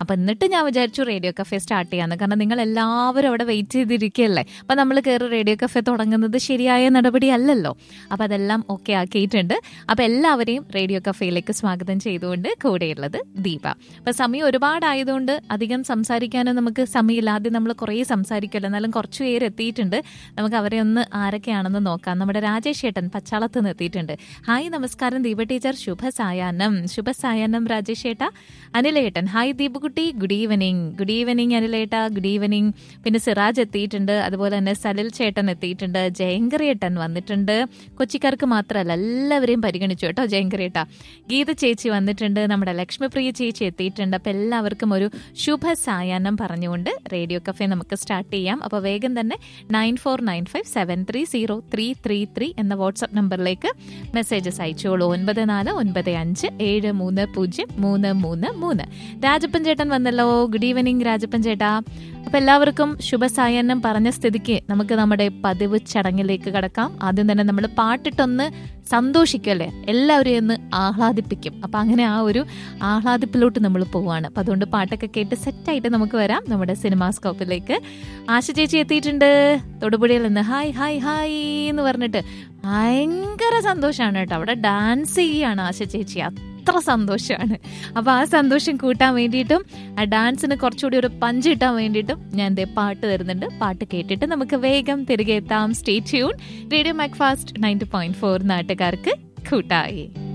അപ്പം എന്നിട്ട് ഞാൻ വിചാരിച്ചു റേഡിയോ കഫേ സ്റ്റാർട്ട് ചെയ്യാന്ന് കാരണം നിങ്ങൾ എല്ലാവരും അവിടെ വെയിറ്റ് ചെയ്തിരിക്കുകയല്ലേ അപ്പം നമ്മൾ കയറി റേഡിയോ കഫേ തുടങ്ങുന്നത് ശരിയായ നടപടി അല്ലല്ലോ അപ്പം അതെല്ലാം ഓക്കെ ആക്കിയിട്ടുണ്ട് അപ്പം എല്ലാവരെയും റേഡിയോ കഫേയിലേക്ക് സ്വാഗതം ചെയ്തുകൊണ്ട് കൂടെയുള്ളത് ദീപ അപ്പം സമയം ഒരുപാടായതുകൊണ്ട് അധികം സംസാരിക്കാനും നമുക്ക് സമയമില്ല ആദ്യം നമ്മൾ കുറേ സംസാരിക്കുമല്ലോ എന്നാലും കുറച്ച് പേര് എത്തിയിട്ടുണ്ട് നമുക്ക് അവരെ ഒന്ന് ആരൊക്കെയാണെന്ന് നോക്കാം നമ്മുടെ രാജേഷ് ഏട്ടൻ പച്ചാളത്ത് നിന്ന് എത്തിയിട്ടുണ്ട് ഹായ് നമസ്കാരം ദീപ ടീച്ചർ ശുഭ സായാഹ്നം ശുഭ സായാഹ്നം രാജേഷ് ഏട്ട അനിലേട്ടൻ ഹായ് ദീപകുട്ടി ഗുഡ് ഈവനിങ് ഗുഡ് ഈവനിങ് അനിലേട്ട ഗുഡ് ഈവനിങ് പിന്നെ സിറാജ് എത്തിയിട്ടുണ്ട് അതുപോലെ തന്നെ സലിൽ ചേട്ടൻ എത്തിയിട്ടുണ്ട് ജയങ്കറിയേട്ടൻ വന്നിട്ടുണ്ട് കൊച്ചിക്കാർക്ക് മാത്രമല്ല എല്ലാവരെയും പരിഗണിച്ചു കേട്ടോ ജയങ്കറിയേട്ട ഗീത ചേച്ചി വന്നിട്ടുണ്ട് നമ്മുടെ ലക്ഷ്മിപ്രിയ ചേച്ചി എത്തിയിട്ടുണ്ട് അപ്പം എല്ലാവർക്കും ഒരു ശുഭ സായാഹ്നം പറഞ്ഞുകൊണ്ട് റേഡിയോ കഫേ നമുക്ക് സ്റ്റാർട്ട് ചെയ്യാം അപ്പോൾ വേഗം തന്നെ nine four nine five seven three zero three three three എന്ന വാട്സപ്പ് നമ്പറിലേക്ക് മെസ്സേജസ് അയച്ചോളൂ ഒൻപത് നാല് ഒൻപത് അഞ്ച് ഏഴ് മൂന്ന് പൂജ്യം മൂന്ന് മൂന്ന് മൂന്ന് രാജപ്പൻ ചേട്ടൻ വന്നല്ലോ ഗുഡ് ഈവനിങ് രാജപ്പൻ ചേട്ടാ അപ്പൊ എല്ലാവർക്കും ശുഭസായനം പറഞ്ഞ സ്ഥിതിക്ക് നമുക്ക് നമ്മുടെ പതിവ് ചടങ്ങിലേക്ക് കടക്കാം ആദ്യം തന്നെ നമ്മൾ പാട്ടിട്ടൊന്ന് സന്തോഷിക്കല്ലേ എല്ലാവരെയും ഒന്ന് ആഹ്ലാദിപ്പിക്കും അപ്പൊ അങ്ങനെ ആ ഒരു ആഹ്ലാദിപ്പിലോട്ട് നമ്മൾ പോവാണ് അപ്പൊ അതുകൊണ്ട് പാട്ടൊക്കെ കേട്ട് സെറ്റായിട്ട് നമുക്ക് വരാം നമ്മുടെ സിനിമാ സ്കോപ്പിലേക്ക് ആശ ചേച്ചി എത്തിയിട്ടുണ്ട് തൊടുപുഴയിൽ നിന്ന് ഹായ് ഹായ് ഹായ് എന്ന് പറഞ്ഞിട്ട് ഭയങ്കര സന്തോഷമാണ് കേട്ടോ അവിടെ ഡാൻസ് ചെയ്യാണ് ആശ ചേച്ചി അത്ര സന്തോഷമാണ് അപ്പൊ ആ സന്തോഷം കൂട്ടാൻ വേണ്ടിയിട്ടും ആ ഡാൻസിന് കുറച്ചുകൂടി ഒരു പഞ്ച് കിട്ടാൻ വേണ്ടിയിട്ടും ഞാൻ എന്തേ പാട്ട് തരുന്നുണ്ട് പാട്ട് കേട്ടിട്ട് നമുക്ക് വേഗം തിരികെ എത്താം stay tune radio Macfast ninety point four നാട്ടുകാർക്ക് കൂട്ടായി